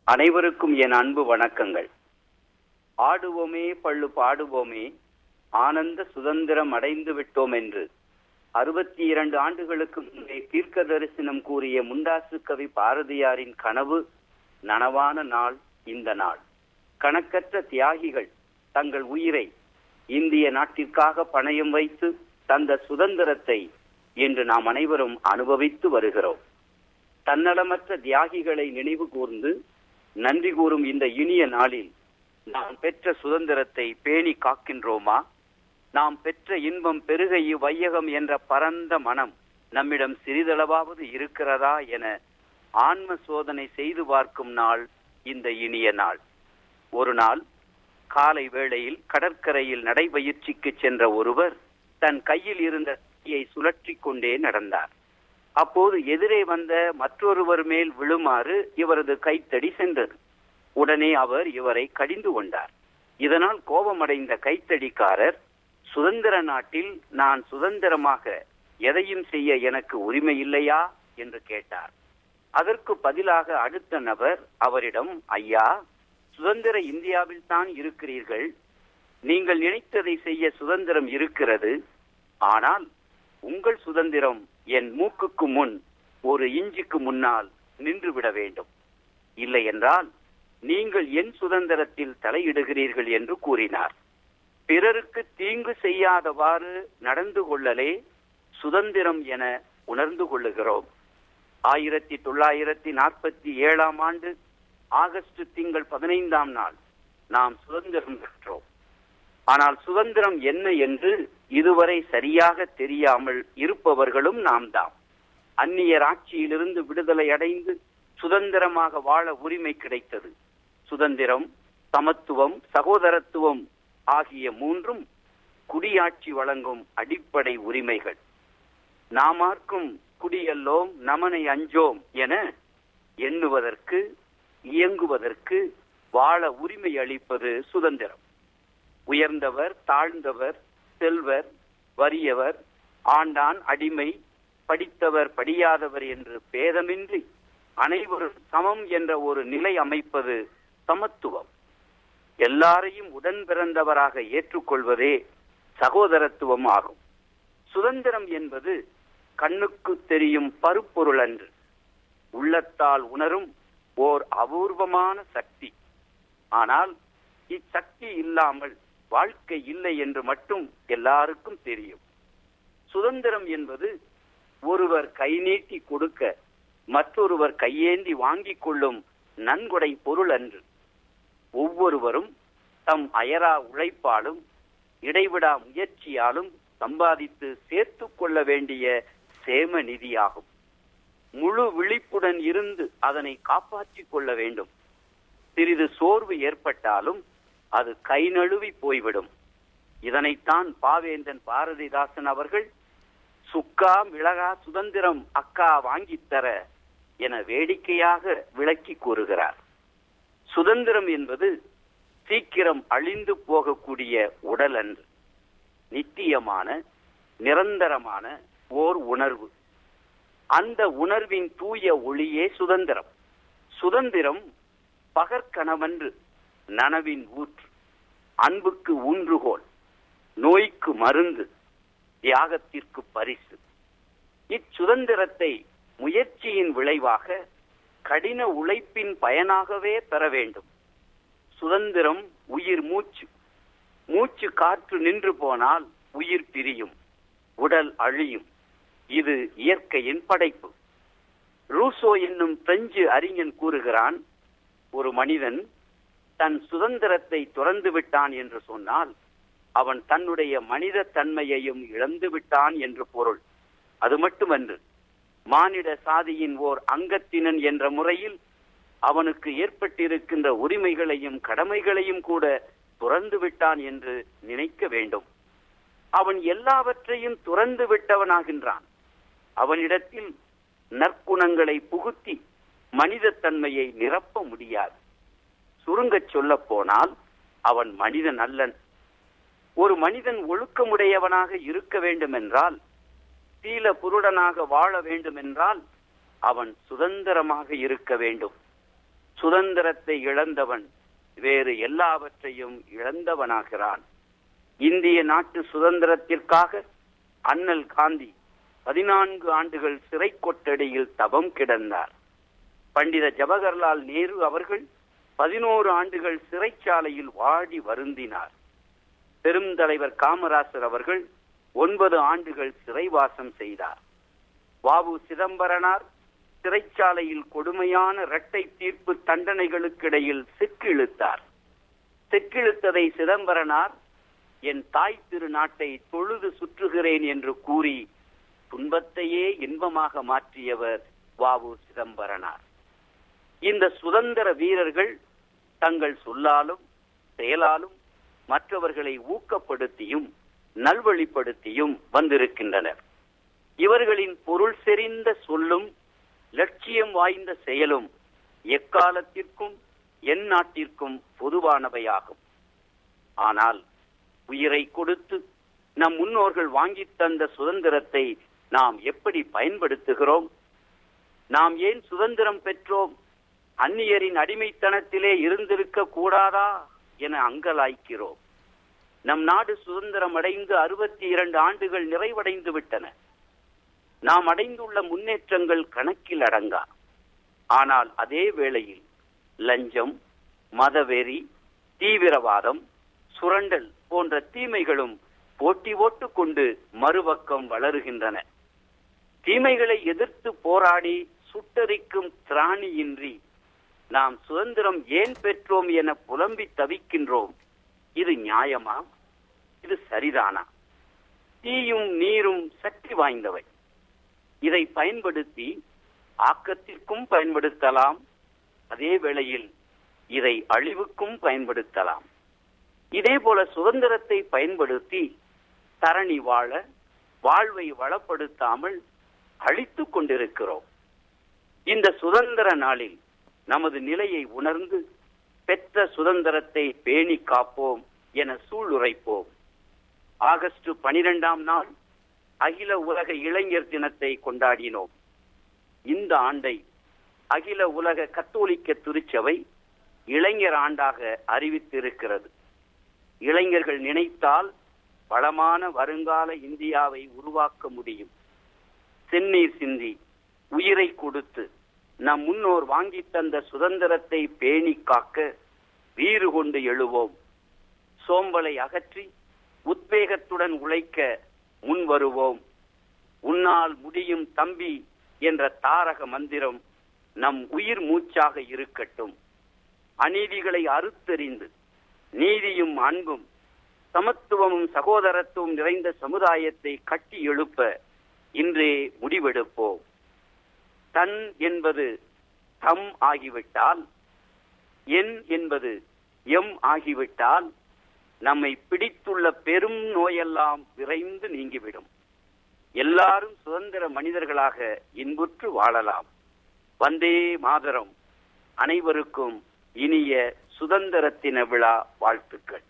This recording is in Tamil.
அனைவருக்கும் என் அன்பு வணக்கங்கள் ஆடுவோமே பள்ளு பாடுவோமே ஆனந்த சுதந்திரம் அடைந்து விட்டோம் என்று அறுபத்தி இரண்டு ஆண்டுகளுக்கு முன்னே தீர்க்க தரிசனம் கூறிய முண்டாசு கவி பாரதியாரின் கனவு நனவான நாள் இந்த நாள் கணக்கற்ற தியாகிகள் தங்கள் உயிரை இந்திய நாட்டிற்காக பணயம் வைத்து தந்த சுதந்திரத்தை இன்று நாம் அனைவரும் அனுபவித்து வருகிறோம் தன்னலமற்ற தியாகிகளை நினைவு கூர்ந்து நன்றி கூறும் இந்த இனிய நாளில் நாம் பெற்ற சுதந்திரத்தை பேணி காக்கின்றோமா நாம் பெற்ற இன்பம் பெருக இவ்வையகம் என்ற பரந்த மனம் நம்மிடம் சிறிதளவாவது இருக்கிறதா என ஆன்ம சோதனை செய்து பார்க்கும் நாள் இந்த இனிய நாள் ஒரு நாள் காலை வேளையில் கடற்கரையில் நடைபயிற்சிக்கு சென்ற ஒருவர் தன் கையில் இருந்த கையை சுழற்றி கொண்டே நடந்தார் அப்போது எதிரே வந்த மற்றொருவர் மேல் விழுமாறு இவரது கைத்தடி சென்றது உடனே அவர் இவரை கடிந்து கொண்டார் இதனால் கோபமடைந்த கைத்தடிக்காரர் சுதந்திர நாட்டில் நான் சுதந்திரமாக எதையும் செய்ய எனக்கு உரிமை இல்லையா என்று கேட்டார் அதற்கு பதிலாக அடுத்த நபர் அவரிடம் ஐயா சுதந்திர இந்தியாவில் தான் இருக்கிறீர்கள் நீங்கள் நினைத்ததை செய்ய சுதந்திரம் இருக்கிறது ஆனால் உங்கள் சுதந்திரம் என் மூக்குக்கு முன் ஒரு இஞ்சுக்கு முன்னால் நின்றுவிட வேண்டும் இல்லை என்றால் நீங்கள் என் சுதந்திரத்தில் தலையிடுகிறீர்கள் என்று கூறினார் பிறருக்கு தீங்கு செய்யாதவாறு நடந்து கொள்ளலே சுதந்திரம் என உணர்ந்து கொள்ளுகிறோம் ஆயிரத்தி தொள்ளாயிரத்தி நாற்பத்தி ஏழாம் ஆண்டு ஆகஸ்ட் திங்கள் பதினைந்தாம் நாள் நாம் சுதந்திரம் பெற்றோம் ஆனால் சுதந்திரம் என்ன என்று இதுவரை சரியாக தெரியாமல் இருப்பவர்களும் நாம் தாம் அந்நியர் ஆட்சியிலிருந்து விடுதலை அடைந்து சுதந்திரமாக வாழ உரிமை கிடைத்தது சுதந்திரம் சமத்துவம் சகோதரத்துவம் ஆகிய மூன்றும் குடியாட்சி வழங்கும் அடிப்படை உரிமைகள் நாமார்க்கும் குடியல்லோம் நமனை அஞ்சோம் என எண்ணுவதற்கு இயங்குவதற்கு வாழ உரிமை அளிப்பது சுதந்திரம் உயர்ந்தவர் தாழ்ந்தவர் செல்வர் வறியவர் ஆண்டான் அடிமை படித்தவர் படியாதவர் என்று பேதமின்றி அனைவரும் சமம் என்ற ஒரு நிலை அமைப்பது சமத்துவம் எல்லாரையும் உடன் பிறந்தவராக ஏற்றுக்கொள்வதே சகோதரத்துவம் ஆகும் சுதந்திரம் என்பது கண்ணுக்கு தெரியும் பருப்பொருள் அன்று உள்ளத்தால் உணரும் ஓர் அபூர்வமான சக்தி ஆனால் இச்சக்தி இல்லாமல் வாழ்க்கை இல்லை என்று மட்டும் எல்லாருக்கும் தெரியும் சுதந்திரம் என்பது ஒருவர் கை நீட்டி கொடுக்க மற்றொருவர் கையேந்தி வாங்கிக் கொள்ளும் நன்கொடை பொருள் அன்று ஒவ்வொருவரும் தம் அயரா உழைப்பாலும் இடைவிடா முயற்சியாலும் சம்பாதித்து சேர்த்து கொள்ள வேண்டிய சேம நிதியாகும் முழு விழிப்புடன் இருந்து அதனை காப்பாற்றிக் கொள்ள வேண்டும் சிறிது சோர்வு ஏற்பட்டாலும் அது கை நழுவி போய்விடும் இதனைத்தான் பாவேந்தன் பாரதிதாசன் அவர்கள் சுக்கா மிளகா சுதந்திரம் அக்கா வாங்கித் தர என வேடிக்கையாக விளக்கி கூறுகிறார் சுதந்திரம் என்பது சீக்கிரம் அழிந்து போகக்கூடிய உடல் அன்று நித்தியமான நிரந்தரமான ஓர் உணர்வு அந்த உணர்வின் தூய ஒளியே சுதந்திரம் சுதந்திரம் பகற்கனவன்று நனவின் ஊற்று அன்புக்கு ஊன்றுகோல் நோய்க்கு மருந்து தியாகத்திற்கு பரிசு இச்சுதந்திரத்தை முயற்சியின் விளைவாக கடின உழைப்பின் பயனாகவே பெற வேண்டும் சுதந்திரம் உயிர் மூச்சு மூச்சு காற்று நின்று போனால் உயிர் பிரியும் உடல் அழியும் இது இயற்கையின் படைப்பு ரூசோ என்னும் பிரெஞ்சு அறிஞன் கூறுகிறான் ஒரு மனிதன் தன் சுதந்திரத்தை துறந்து விட்டான் என்று சொன்னால் அவன் தன்னுடைய மனித தன்மையையும் இழந்து விட்டான் என்று பொருள் அது மட்டுமன்று மானிட சாதியின் ஓர் அங்கத்தினன் என்ற முறையில் அவனுக்கு ஏற்பட்டிருக்கின்ற உரிமைகளையும் கடமைகளையும் கூட துறந்து விட்டான் என்று நினைக்க வேண்டும் அவன் எல்லாவற்றையும் துறந்து விட்டவனாகின்றான் அவனிடத்தில் நற்குணங்களை புகுத்தி மனிதத்தன்மையை நிரப்ப முடியாது சுருங்கச் சொல்ல போனால் அவன் மனிதன் அல்லன் ஒரு மனிதன் ஒழுக்கமுடையவனாக இருக்க வேண்டும் என்றால் சீல புருடனாக வாழ வேண்டும் என்றால் அவன் சுதந்திரமாக இருக்க வேண்டும் சுதந்திரத்தை இழந்தவன் வேறு எல்லாவற்றையும் இழந்தவனாகிறான் இந்திய நாட்டு சுதந்திரத்திற்காக அண்ணல் காந்தி பதினான்கு ஆண்டுகள் சிறை கொட்டடியில் தவம் கிடந்தார் பண்டித ஜவஹர்லால் நேரு அவர்கள் பதினோரு ஆண்டுகள் சிறைச்சாலையில் வாடி வருந்தினார் பெருந்தலைவர் காமராசர் அவர்கள் ஒன்பது ஆண்டுகள் சிறைவாசம் செய்தார் வாவு சிதம்பரனார் சிறைச்சாலையில் கொடுமையான இரட்டை தீர்ப்பு தண்டனைகளுக்கிடையில் சிக்கிழுத்தார் சிக்கிழுத்ததை சிதம்பரனார் என் தாய் திருநாட்டை தொழுது சுற்றுகிறேன் என்று கூறி துன்பத்தையே இன்பமாக மாற்றியவர் வாவு சிதம்பரனார் இந்த சுதந்திர வீரர்கள் தங்கள் சொல்லாலும் செயலாலும் மற்றவர்களை ஊக்கப்படுத்தியும் நல்வழிப்படுத்தியும் வந்திருக்கின்றனர் இவர்களின் பொருள் செறிந்த சொல்லும் லட்சியம் வாய்ந்த செயலும் எக்காலத்திற்கும் என் நாட்டிற்கும் பொதுவானவையாகும் ஆனால் உயிரை கொடுத்து நம் முன்னோர்கள் வாங்கித் தந்த சுதந்திரத்தை நாம் எப்படி பயன்படுத்துகிறோம் நாம் ஏன் சுதந்திரம் பெற்றோம் அந்நியரின் அடிமைத்தனத்திலே இருந்திருக்க கூடாதா என அங்கலாய்க்கிறோம் நம் நாடு சுதந்திரம் அடைந்து அறுபத்தி இரண்டு ஆண்டுகள் நிறைவடைந்து விட்டன நாம் அடைந்துள்ள முன்னேற்றங்கள் கணக்கில் அடங்கா ஆனால் அதே வேளையில் லஞ்சம் மதவெறி தீவிரவாதம் சுரண்டல் போன்ற தீமைகளும் போட்டி போட்டுக் கொண்டு மறுபக்கம் வளருகின்றன தீமைகளை எதிர்த்து போராடி சுட்டரிக்கும் திராணியின்றி நாம் சுதந்திரம் ஏன் பெற்றோம் என புலம்பி தவிக்கின்றோம் இது நியாயமா இது சரிதானா தீயும் நீரும் சக்தி வாய்ந்தவை இதை பயன்படுத்தி ஆக்கத்திற்கும் பயன்படுத்தலாம் அதே வேளையில் இதை அழிவுக்கும் பயன்படுத்தலாம் இதே போல சுதந்திரத்தை பயன்படுத்தி தரணி வாழ வாழ்வை வளப்படுத்தாமல் அழித்துக் கொண்டிருக்கிறோம் இந்த சுதந்திர நாளில் நமது நிலையை உணர்ந்து பெற்ற சுதந்திரத்தை பேணி காப்போம் என சூளுரைப்போம் ஆகஸ்ட் பனிரெண்டாம் நாள் அகில உலக இளைஞர் தினத்தை கொண்டாடினோம் இந்த ஆண்டை அகில உலக கத்தோலிக்க திருச்சபை இளைஞர் ஆண்டாக அறிவித்திருக்கிறது இளைஞர்கள் நினைத்தால் வளமான வருங்கால இந்தியாவை உருவாக்க முடியும் செந்நீர் சிந்தி உயிரை கொடுத்து நம் முன்னோர் வாங்கி தந்த சுதந்திரத்தை பேணி காக்க வீறு கொண்டு எழுவோம் சோம்பலை அகற்றி உத்வேகத்துடன் உழைக்க முன் வருவோம் உன்னால் முடியும் தம்பி என்ற தாரக மந்திரம் நம் உயிர் மூச்சாக இருக்கட்டும் அநீதிகளை அறுத்தெறிந்து நீதியும் அன்பும் சமத்துவமும் சகோதரத்துவம் நிறைந்த சமுதாயத்தை கட்டி எழுப்ப இன்றே முடிவெடுப்போம் தன் என்பது தம் ஆகிவிட்டால் என் என்பது எம் ஆகிவிட்டால் நம்மை பிடித்துள்ள பெரும் நோயெல்லாம் விரைந்து நீங்கிவிடும் எல்லாரும் சுதந்திர மனிதர்களாக இன்புற்று வாழலாம் வந்தே மாதரம் அனைவருக்கும் இனிய சுதந்திர தின விழா வாழ்த்துக்கள்